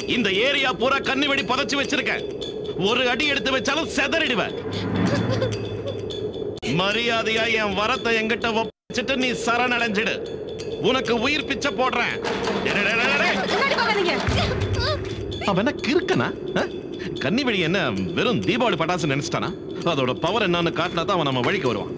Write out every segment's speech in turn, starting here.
இந்த ஏரியா பூரா கண்ணி வெடி புதைச்சு வச்சிருக்கேன் ஒரு அடி எடுத்து வச்சாலும் செதறிடுவேன் மரியாதையா என் வரத்தை என்கிட்ட வச்சிட்டு நீ சரணடைஞ்சிடு உனக்கு உயிர் பிச்சை போடுறேன் டேய், டேய், டேய், டேய். முன்னாடி போகாதீங்க அவன் என்ன கிறுக்கனா அஹ்? கன்னிவெடி என்ன வெறும் தீபாவளி பட்டாசு நினைச்சிட்டானா அதோட பவர் என்னன்னு காட்டினா தான் அவன் நம்ம வழிக்கு வருவான்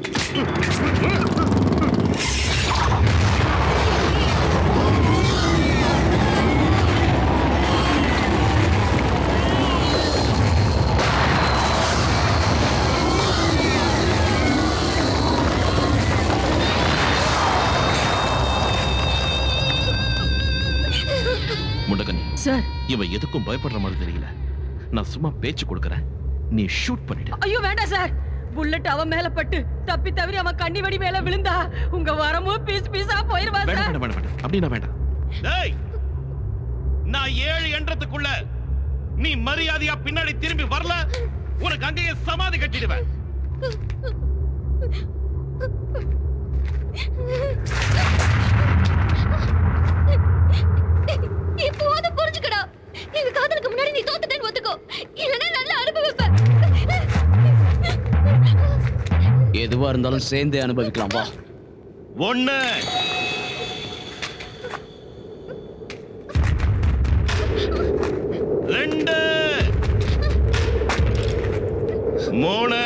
முண்டகண்ணி சார் இவன் எதுக்கும் பயப்படுற மாதிரி தெரியல நான் சும்மா பேச்சு கொடுக்கறேன் நீ ஷூட் பண்ணிடு ஐயோ வேண்டாம் சார் புல்லட் அவன் மேல பட்டு தப்பி தவிர அவன் கண்ணி வெடி மேல விழுந்தா உங்க வரமும் பீஸ் பீஸா போயிருவா வேண்டாம் சார் வேண்டாம் வேண்டாம் வேண்டாம் அப்படின்னா வேண்டாம் டேய் நான் ஏழு எண்ணத்துக்குள்ள நீ மரியாதையா பின்னாடி திரும்பி வரல உனக்கு அங்கேயே சமாதி கட்டிடுவேன் இப்போவாது புரிஞ்சுக்கடா எங்க காதலுக்கு முன்னாடி நீ தோத்துட்டேன்னு ஒத்துக்கோ இல்லைன்னா நல்லா அனுபவிப்ப எதுவா இருந்தாலும் சேர்ந்தே அனுபவிக்கலாம் வா ஒண்ணு ரெண்டு மூணு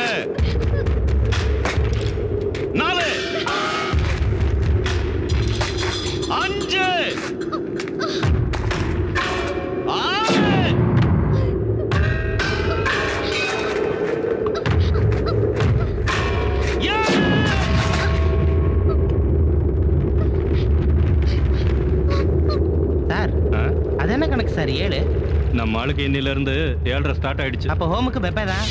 நாலு அஞ்சு ஆறு சார் அது என்ன கணக்கு சார் ஏழு நம்ம ஆளுக்கு இன்னில இருந்து ஏழரை ஸ்டார்ட் ஆயிடுச்சு அப்போ ஹோமுக்கு பெப்பே தான்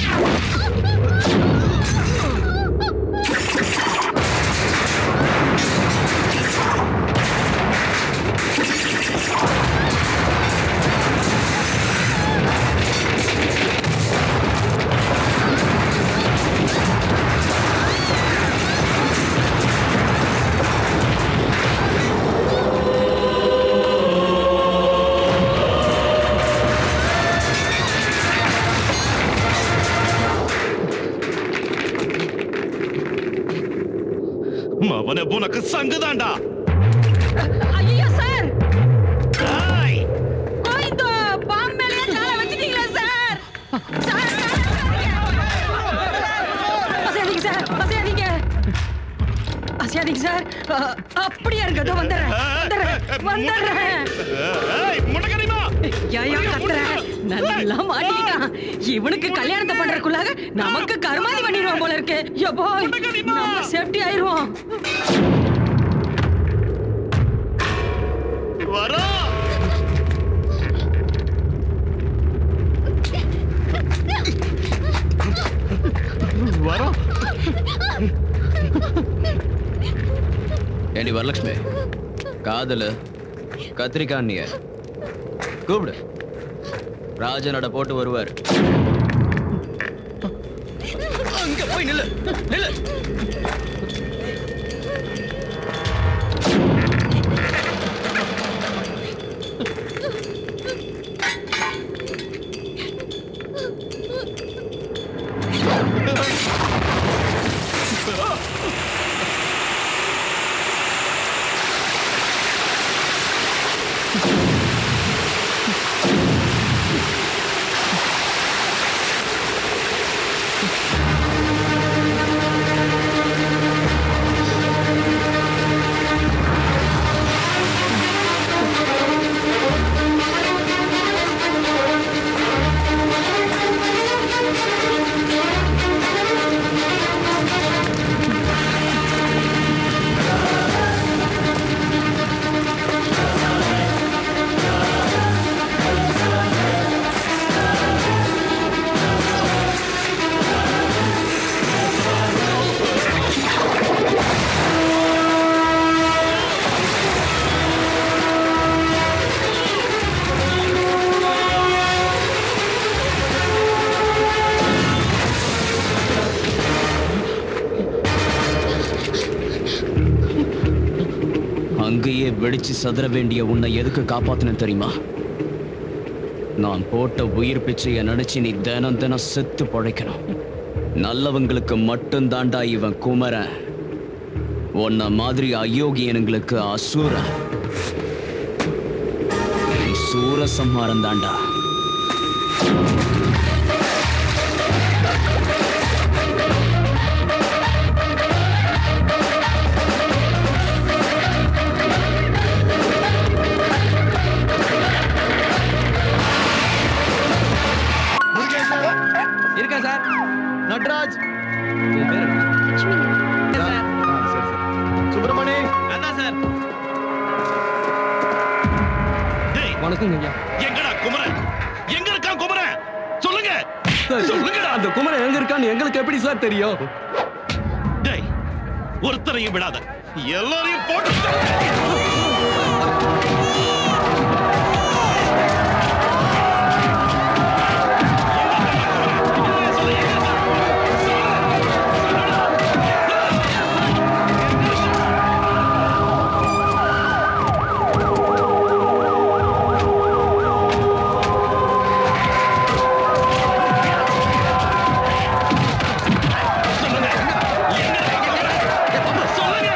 அவனை உனக்கு சங்குதாண்டா ஐயோ சார் ஏய், கோயிந்தோ பாம்பு மேலேயே காலை வச்சிட்டீங்களா சார் சார், அசையாதீங்க சார் அசையாதீங்க அசையாதீங்க சார் அ- அப்படியே இருங்க இதோ வந்துடுறேன் வந்துடுறேன் வந்துடுறேன் ஏய், முண்டக்கனிமா ஏயா கத்துற நல்லா மாட்டிக்கிட்டான் இவனுக்கு கல்யாணத்தை பண்றதுக்குள்ளாக நமக்கு கருமாதி பண்ணிடுவான் போல இருக்கு எப்போ நம்ம சேஃப்டி ஆயிருவோம் வரா வரோம் ஏண்டி வரலட்சுமி காதலு கத்திரிக்காய் கூப்பிடு ராஜனோட போட்டு வருவார் அங்க போய் நில்லு நில்லு அங்கேயே வெடிச்சு சதுர வேண்டிய உன்னை எதுக்கு காப்பாத்தினேன் தெரியுமா நான் போட்ட உயிர் பிச்சைய நினைச்சு நீ தினம் தினம் செத்து பழைக்கணும் நல்லவங்களுக்கு மட்டும்தாண்டா இவன் குமரன் உன்ன மாதிரி அயோக்கியனுங்களுக்கு அசூரன் நீ சூரசம்ஹாரம் தாண்டா இருக்கேன் சார் நட்ராஜ் உன் பேர் என்ன? சுப்பிரமணி அதான் சார் டேய் வணக்கங்க ஐயா எங்கடா குமரன் எங்க இருக்கான் குமரன் சொல்லுங்க சொல்லுங்கடா அந்த குமரன் எங்க இருக்கான்னு எங்களுக்கு எப்படி சார் தெரியும் டேய் ஒருத்தரையும் விடாத எல்லாரையும் போட்டு சொல்லுங்க எங்க இருக்கான் குமரன்? சொல்லுங்க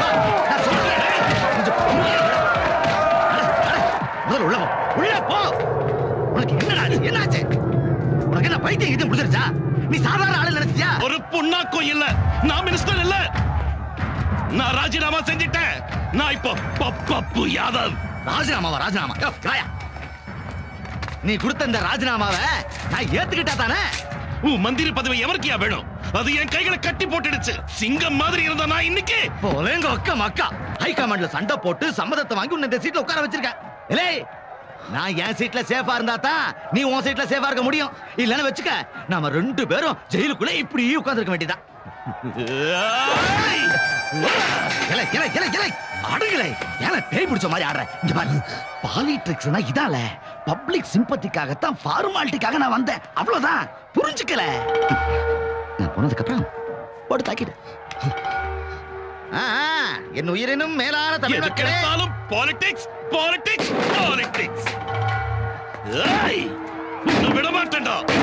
முதல்ல உள்ள போ உள்ள போ உனக்கு என்னடா ஆச்சு? என்னாச்சு உனக்கு என்ன பைத்தியம் இது முடிச்சிருச்சா நீ சாதாரண ஆளு நினைச்சியா ஒரு புண்ணாக்கும் இல்ல நான் மினிஸ்டர் இல்ல நான் ராஜினாமா செஞ்சிட்டேன் நான் இப்போ ப- பப்பு யாதவ் ராஜினாமாவா ராஜினாமா யோ, ராயா நீ கொடுத்த இந்த ராஜினாமாவை நான் ஏத்துக்கிட்டா தானே உன் மந்திரி பதவி எவருக்கியா வேணும் அது என் கைகளை கட்டி போட்டுடுச்சு சிங்கம் மாதிரி இருந்த நான் இன்னைக்கு போலேங்க அக்கா மக்கா ஹை கமாண்ட்ல சண்டை போட்டு சம்மதத்தை வாங்கி உன்னை இந்த சீட்ல உட்கார வச்சிருக்க இல்லே நான் என் சீட்ல சேஃபா இருந்தா தான் நீ உன் சீட்ல சேஃபா இருக்க முடியும் இல்லன்னு வச்சுக்க நாம ரெண்டு பேரும் ஜெயிலுக்குள்ள இப்படி உட்கார்ந்திருக்க வேண்டியதான் ஏய்! இலை இலை இலை இலை அடங்கலை ஏல பேய் பிடிச்ச மாதிரி ஆடுற இங்க பாரு பாலிட்ரிக்ஸ்னா இதால பப்ளிக் சிம்பத்திக்காகத்தான் ஃபார்மாலிட்டிக்காக நான் வந்தேன் அவ்வளவுதான் புரிஞ்சுக்கல நான் போனதுக்கு அப்புறம் போட்டு தாக்கிடு ஆ, ஆ, என் உயிரினும் மேலான தமிழ் எதுக்கு மக்களே எடுத்தாலும் பாலிடிக்ஸ் பாலிடிக்ஸ் பாலிடிக்ஸ் ஏய் உன்னை விட மாட்டேன்டா